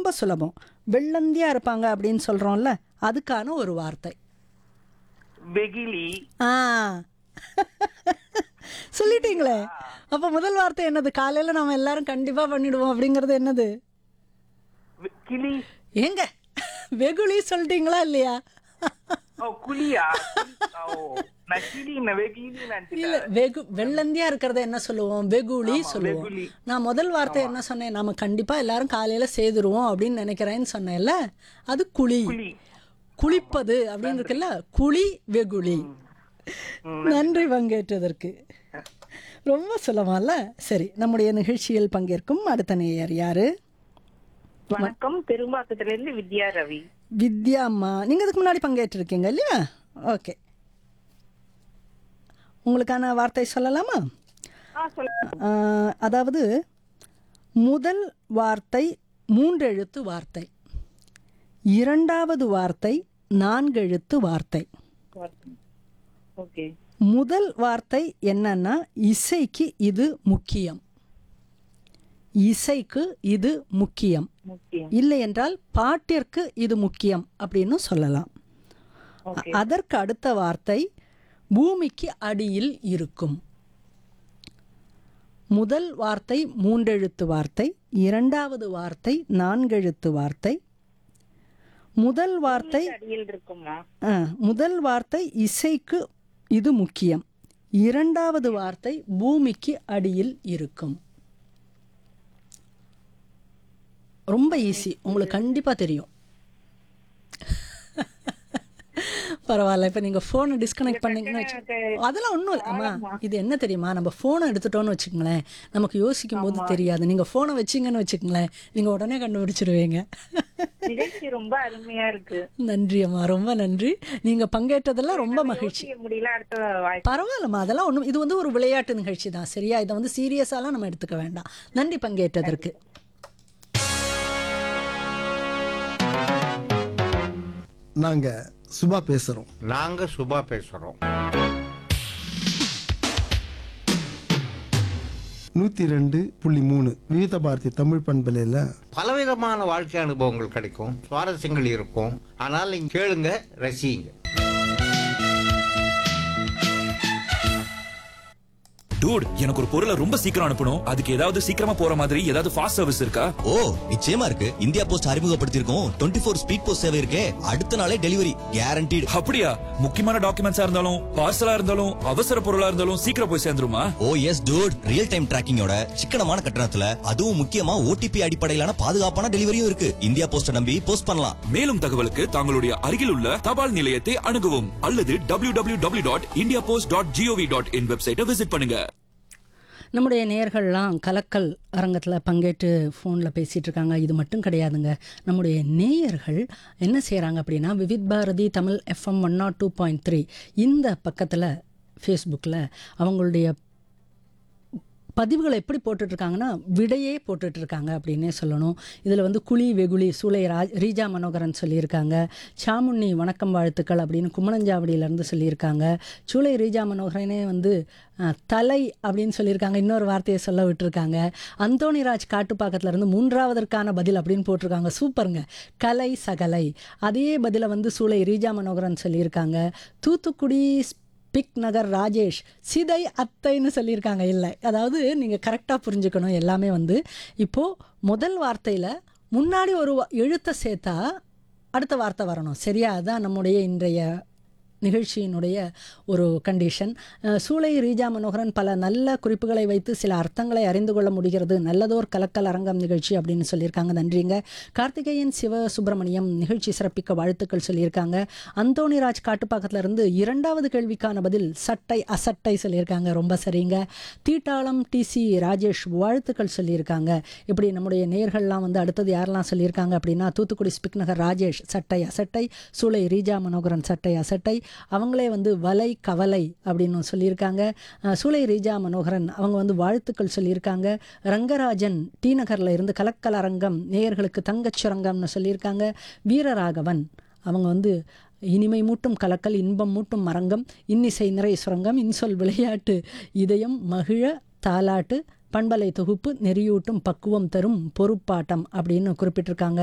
ரொம்ப சுலபம் வெள்ளந்தியா இருப்பாங்க அப்படின்னு சொல்றோம்ல அதுக்கான ஒரு வார்த்தை வெகிலி ஆ சொல்லிட்டீங்களே அப்ப முதல் வார்த்தை என்னது காலையில நாம எல்லாரும் கண்டிப்பா பண்ணிடுவோம் அப்படிங்கறது என்னது வெ- கிளி ஏங்க வெகுளி சொல்லிட்டீங்களா இல்லையா ஓ குளியா ஓ நான் கிளி வெகிலி இல்ல வெகு வெள்ளந்தியா இருக்கிறத என்ன சொல்லுவோம் வெகுளி சொல்லுவோம் வெகுளி. நான் முதல் வார்த்தை என்ன சொன்னேன் நாம கண்டிப்பா எல்லாரும் காலையில செய்துருவோம் அப்படின்னு நினைக்கிறேன்னு சொன்னேன்ல அது குழி குளி குளிப்பது அப்படின்னு இருக்குல்ல குழி வெகுளி நன்றி பங்கேற்றதற்கு ரொம்ப சுலபம்ல சரி நம்முடைய நிகழ்ச்சியில் பங்கேற்கும் அடுத்த நேயர் யாரு வணக்கம் பெரும்பாக்கத்துல இருந்து வித்யா ரவி வித்யா அம்மா நீங்க இதுக்கு முன்னாடி பங்கேற்றிருக்கீங்க இல்லையா ஓகே உங்களுக்கான வார்த்தை சொல்லலாமா ஆ சொல்லுங்க ஆஹ், அதாவது முதல் வார்த்தை மூன்றெழுத்து வார்த்தை இரண்டாவது வார்த்தை நான்கெழுத்து வார்த்தை ஓகே முதல் வார்த்தை என்னன்னா இசைக்கு இது முக்கியம் இசைக்கு இது முக்கியம் முக்கியம் இல்லை என்றால் பாட்டிற்கு இது முக்கியம் அப்படின்னு சொல்லலாம் ஓகே அதற்கு அடுத்த வார்த்தை பூமிக்கு அடியில் இருக்கும் முதல் வார்த்தை மூன்றெழுத்து வார்த்தை இரண்டாவது வார்த்தை நான்கெழுத்து வார்த்தை முதல் வார்த்தை அடியில் இருக்குமா ஆ, முதல் வார்த்தை இசைக்கு இது முக்கியம் இரண்டாவது வார்த்தை பூமிக்கு அடியில் இருக்கும் ரொம்ப ஈஸி உங்களுக்கு கண்டிப்பா தெரியும் பரவாயில்ல இப்போ நீங்கள் ஃபோனை டிஸ்கனெக்ட் பண்ணீங்கன்னு வச்சு அதெல்லாம் ஒன்றும் இல்லை அம்மா இது என்ன தெரியுமா நம்ம ஃபோனை எடுத்துட்டோம்னு வச்சுக்கோங்களேன் நமக்கு யோசிக்கும் போது தெரியாது நீங்கள் ஃபோனை வச்சிங்கன்னு வச்சுக்கோங்களேன் நீங்கள் உடனே கண்டுபிடிச்சிருவீங்க நிகழ்ச்சி ரொம்ப அருமையா இருக்கு நன்றி அம்மா ரொம்ப நன்றி நீங்கள் பங்கேற்றதெல்லாம் ரொம்ப மகிழ்ச்சி யோசிக்க முடியல அடுத்த வாய்ப்பு பரவாயில்லம்மா அதெல்லாம் ஒன்றும் இது வந்து ஒரு விளையாட்டு நிகழ்ச்சி தான் சரியா இதை வந்து சீரியஸாலாம் நம்ம எடுத்துக்க வேண்டாம் நன்றி பங்கேற்றதற்கு நாங்க சுபா பேசுறோம் நாங்க சுபா பேசுறோம் நூத்தி ரெண்டு புள்ளி மூணு விவித பாரதி தமிழ் பண்பலையில பலவிதமான வாழ்க்கை அனுபவங்கள் கிடைக்கும் சுவாரஸ்யங்கள் இருக்கும் ஆனால் நீங்க கேளுங்க ரசிங்க டூட் எனக்கு ஒரு பொருளை ரொம்ப சீக்கிரம் அனுப்பணும் அதுக்கு ஏதாவது சீக்கிரமா போற மாதிரி ஏதாவது ஃபாஸ்ட் சர்வீஸ் இருக்கா ஓ நிச்சயமா இருக்கு இந்தியா போஸ்ட் அறிமுகப்படுத்தியிருக்கோம் டுவெண்ட்டி ஃபோர் ஸ்பீட் போஸ்ட் சேவை இருக்கே அடுத்த நாளே டெலிவரி கேரண்டீடு அப்படியா முக்கியமான டாக்குமெண்ட்ஸா இருந்தாலும் பார்சலா இருந்தாலும் அவசர பொருளா இருந்தாலும் சீக்கிரம் போய் சேர்ந்துருமா oh yes dude real time டிராக்கிங்கோட சிக்கனமான கட்டணத்துல அதுவும் முக்கியமா ஓடிபி அடிப்படையிலான பாதுகாப்பான டெலிவரியும் இருக்கு இந்தியா போஸ்ட நம்பி போஸ்ட் பண்ணலாம் மேலும் தகவலுக்கு தங்களுடைய அருகில் உள்ள தபால் நிலையத்தை அணுகவும் அல்லது W W W dot India post dot GOV dot in வெப்சைட்டை விசிட் பண்ணுங்க நம்முடைய நேயர்கள்லாம் கலக்கல் அரங்கத்தில் பங்கேற்று ஃபோனில் பேசிகிட்டு இருக்காங்க இது மட்டும் கிடையாதுங்க நம்முடைய நேயர்கள் என்ன செய்கிறாங்க அப்படின்னா Vividh Bharati Tamil FM one nought two point three இந்த பக்கத்தில் ஃபேஸ்புக்கில் அவங்களுடைய பதிவுகளை எப்படி போட்டுட்ருக்காங்கன்னா விடையே போட்டுட்ருக்காங்க அப்படின்னே சொல்லணும் இதில் வந்து குழி வெகுளி சூளை ராஜ் ரீஜா மனோகரன் சொல்லியிருக்காங்க சாமுண்ணி வணக்கம் வாழ்த்துக்கள் அப்படின்னு குமணஞ்சாவடியிலேருந்து சொல்லியிருக்காங்க சூளை ரீஜா மனோகரனே வந்து அஹ், தலை அப்படின்னு சொல்லியிருக்காங்க இன்னொரு வார்த்தையை சொல்ல விட்டுருக்காங்க அந்தோணிராஜ் காட்டுப்பாக்கத்துல இருந்து மூன்றாவதற்கான பதில் அப்படின்னு போட்டிருக்காங்க சூப்பருங்க கலை சகலை அதே பதிலை வந்து சூளை ரீஜா மனோகரன் சொல்லியிருக்காங்க தூத்துக்குடி பிக் நகர் ராஜேஷ் சிதை அத்தைன்னு சொல்லியிருக்காங்க இல்லை அதாவது நீங்கள் கரெக்டாக புரிஞ்சுக்கணும் எல்லாமே வந்து இப்போது முதல் வார்த்தையில் முன்னாடி ஒரு வ- எழுத்தை சேர்த்தா அடுத்த வார்த்தை வரணும் சரியா அதுதான் நம்முடைய இன்றைய நிகழ்ச்சியினுடைய ஒரு கண்டிஷன் அஹ், சூளை ரீஜா மனோகரன் பல நல்ல குறிப்புகளை வைத்து சில அர்த்தங்களை அறிந்து கொள்ள முடிகிறது நல்லதோர் கலக்கல் அரங்கம் நிகழ்ச்சி அப்படின்னு சொல்லியிருக்காங்க நன்றிங்க கார்த்திகேயன் சிவ சுப்பிரமணியம் நிகழ்ச்சி சிறப்பிக்க வாழ்த்துக்கள் சொல்லியிருக்காங்க அந்தோணிராஜ் காட்டுப்பாக்கத்துல இருந்து இரண்டாவது கேள்விக்கான பதில் சட்டை அசட்டை சொல்லியிருக்காங்க ரொம்ப சரிங்க தீட்டாளம் டிசி ராஜேஷ் வாழ்த்துக்கள் சொல்லியிருக்காங்க இப்படி நம்முடைய நேர்கள்லாம் வந்து அடுத்தது யாரெல்லாம் சொல்லியிருக்காங்க அப்படின்னா தூத்துக்குடி ஸ்பிக் நகர் ராஜேஷ் சட்டை அசட்டை சூளை ரீஜா மனோகரன் சட்டை அசட்டை அவங்களே வந்து வலை கவலை அப்படின்னு சொல்லியிருக்காங்க அஹ், சூளை ரீஜா மனோகரன் அவங்க வந்து வாழ்த்துக்கள் சொல்லியிருக்காங்க ரங்கராஜன் டி நகரில் இருந்து கலக்கல் அரங்கம் நேயர்களுக்கு தங்கச் சுரங்கம்னு சொல்லியிருக்காங்க வீரராகவன் அவங்க வந்து இனிமை மூட்டும் கலக்கல் இன்பம் மூட்டும் மரங்கம் இன்னிசை நிறை சுரங்கம் இன்சொல் விளையாட்டு இதயம் மகிழ தாலாட்டு பண்பலை தொகுப்பு நெறியூட்டும் பக்குவம் தரும் பொறுப்பாட்டம் அப்படின்னு குறிப்பிட்டிருக்காங்க